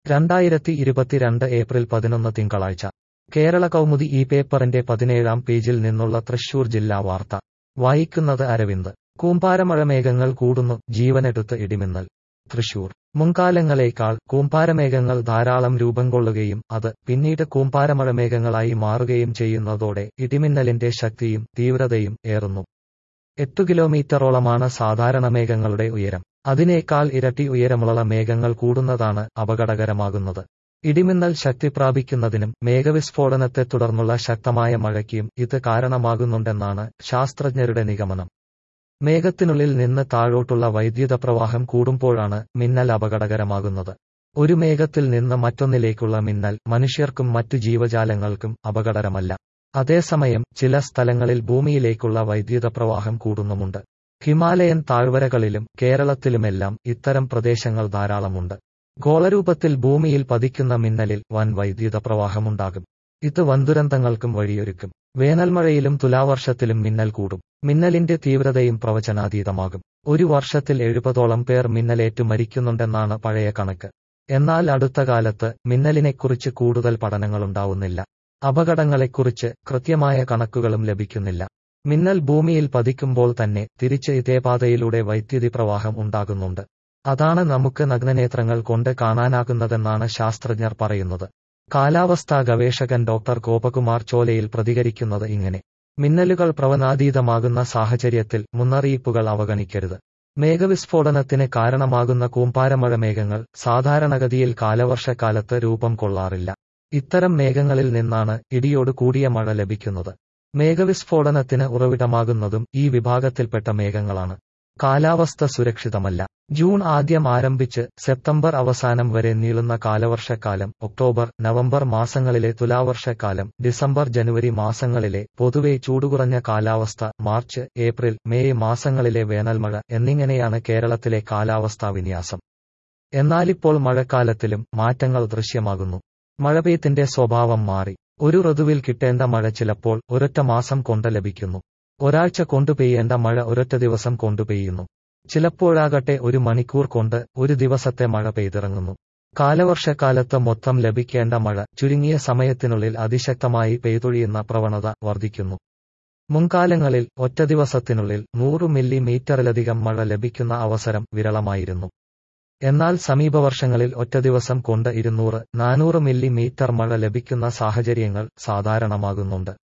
രണ്ടായിരത്തി ഇരുപത്തിരണ്ട് ഏപ്രിൽ പതിനൊന്ന് തിങ്കളാഴ്ച കേരള കൗമുദി ഈ പേപ്പറിന്റെ പതിനേഴാം പേജിൽ നിന്നുള്ള തൃശൂർ ജില്ലാ വാർത്ത വായിക്കുന്നത് അരവിന്ദ് കൂമ്പാരമഴമേഘങ്ങൾ കൂടുന്നു ജീവനെടുത്ത് ഇടിമിന്നൽ തൃശൂർ മുൻകാലങ്ങളേക്കാൾ കൂമ്പാരമേഘങ്ങൾ ധാരാളം രൂപം കൊള്ളുകയും അത് പിന്നീട് കൂമ്പാരമഴമേഘങ്ങളായി മാറുകയും ചെയ്യുന്നതോടെ ഇടിമിന്നലിന്റെ ശക്തിയും തീവ്രതയും ഏറുന്നു എട്ടു കിലോമീറ്ററോളമാണ് സാധാരണ മേഘങ്ങളുടെ ഉയരം അതിനേക്കാൾ ഇരട്ടി ഉയരമുള്ള മേഘങ്ങൾ കൂടുന്നതാണ് അപകടകരമാകുന്നത് ഇടിമിന്നൽ ശക്തി പ്രാപിക്കുന്നതിനും മേഘവിസ്ഫോടനത്തെ തുടർന്നുള്ള ശക്തമായ മഴയ്ക്കും ഇത് കാരണമാകുന്നുണ്ടെന്നാണ് ശാസ്ത്രജ്ഞരുടെ നിഗമനം മേഘത്തിനുള്ളിൽ നിന്ന് താഴോട്ടുള്ള വൈദ്യുത പ്രവാഹം കൂടുമ്പോഴാണ് മിന്നൽ അപകടകരമാകുന്നത് ഒരു മേഘത്തിൽ നിന്ന് മറ്റൊന്നിലേക്കുള്ള മിന്നൽ മനുഷ്യർക്കും മറ്റു ജീവജാലങ്ങൾക്കും അപകടകരമല്ല അതേസമയം ചില സ്ഥലങ്ങളിൽ ഭൂമിയിലേക്കുള്ള വൈദ്യുത പ്രവാഹം കൂടുന്നുമുണ്ട് ഹിമാലയൻ താഴ്വരകളിലും കേരളത്തിലുമെല്ലാം ഇത്തരം പ്രദേശങ്ങൾ ധാരാളമുണ്ട് ഗോളരൂപത്തിൽ ഭൂമിയിൽ പതിക്കുന്ന മിന്നലിൽ വൻ വൈദ്യുത പ്രവാഹമുണ്ടാകും ഇത് വൻദുരന്തങ്ങൾക്കും വഴിയൊരുക്കും വേനൽമഴയിലും തുലാവർഷത്തിലും മിന്നൽ കൂടും മിന്നലിന്റെ തീവ്രതയും പ്രവചനാതീതമാകും ഒരു വർഷത്തിൽ എഴുപതോളം പേർ മിന്നലേറ്റു മരിക്കുന്നുണ്ടെന്നാണ് പഴയ കണക്ക് എന്നാൽ അടുത്ത കാലത്ത് മിന്നലിനെക്കുറിച്ച് കൂടുതൽ പഠനങ്ങളുണ്ടാവുന്നില്ല അപകടങ്ങളെക്കുറിച്ച് കൃത്യമായ കണക്കുകളും ലഭിക്കുന്നില്ല മിന്നൽ ഭൂമിയിൽ പതിക്കുമ്പോൾ തന്നെ തിരിച്ച് ഇതേ പാതയിലൂടെ വൈദ്യുതി പ്രവാഹം ഉണ്ടാകുന്നുണ്ട് അതാണ് നമുക്ക് നഗ്നനേത്രങ്ങൾ കൊണ്ട് കാണാനാകുന്നതെന്നാണ് ശാസ്ത്രജ്ഞർ പറയുന്നത് കാലാവസ്ഥാ ഗവേഷകൻ ഡോക്ടർ ഗോപകുമാർ ചോലയിൽ പ്രതികരിക്കുന്നത് ഇങ്ങനെ മിന്നലുകൾ പ്രവനാതീതമാകുന്ന സാഹചര്യത്തിൽ മുന്നറിയിപ്പുകൾ അവഗണിക്കരുത് മേഘവിസ്ഫോടനത്തിന് കാരണമാകുന്ന കൂമ്പാരമഴ മേഘങ്ങൾ സാധാരണഗതിയിൽ കാലവർഷക്കാലത്ത് രൂപം കൊള്ളാറില്ല ഇത്തരം മേഘങ്ങളിൽ നിന്നാണ് ഇടിയോട് കൂടിയ മഴ ലഭിക്കുന്നത് മേഘവിസ്ഫോടനത്തിന് ഉറവിടമാകുന്നതും ഈ വിഭാഗത്തിൽപ്പെട്ട മേഘങ്ങളാണ് കാലാവസ്ഥ സുരക്ഷിതമല്ല ജൂൺ ആദ്യം ആരംഭിച്ച് സെപ്റ്റംബർ അവസാനം വരെ നീളുന്ന കാലവർഷക്കാലം ഒക്ടോബർ നവംബർ മാസങ്ങളിലെ തുലാവർഷക്കാലം ഡിസംബർ ജനുവരി മാസങ്ങളിലെ പൊതുവെ ചൂടുകുറഞ്ഞ കാലാവസ്ഥ മാർച്ച് ഏപ്രിൽ മെയ് മാസങ്ങളിലെ വേനൽമഴ എന്നിങ്ങനെയാണ് കേരളത്തിലെ കാലാവസ്ഥാ വിന്യാസം എന്നാലിപ്പോൾ മഴക്കാലത്തിലും മാറ്റങ്ങൾ ദൃശ്യമാകുന്നു മഴപെയ്ത്തിന്റെ സ്വഭാവം മാറി ഒരു ഋതുവിൽ കിട്ടേണ്ട മഴ ചിലപ്പോൾ ഒരൊറ്റ മാസം കൊണ്ട് ലഭിക്കുന്നു ഒരാഴ്ച കൊണ്ടു പെയ്യേണ്ട മഴ ഒരൊറ്റ ദിവസം കൊണ്ടു പെയ്യുന്നു ചിലപ്പോഴാകട്ടെ ഒരു മണിക്കൂർ കൊണ്ട് ഒരു ദിവസത്തെ മഴ പെയ്തിറങ്ങുന്നു കാലവർഷക്കാലത്ത് മൊത്തം ലഭിക്കേണ്ട മഴ ചുരുങ്ങിയ സമയത്തിനുള്ളിൽ അതിശക്തമായി പെയ്തൊഴിയുന്ന പ്രവണത വർദ്ധിക്കുന്നു മുൻകാലങ്ങളിൽ ഒറ്റ ദിവസത്തിനുള്ളിൽ നൂറ് മില്ലിമീറ്ററിലധികം മഴ ലഭിക്കുന്ന അവസരം വിരളമായിരുന്നു എന്നാൽ സമീപവർഷങ്ങളിൽ ഒറ്റ ദിവസം കൊണ്ട് ഇരുന്നൂറ് നാനൂറ് മില്ലിമീറ്റർ മഴ ലഭിക്കുന്ന സാഹചര്യങ്ങൾ സാധാരണമാകുന്നുണ്ട്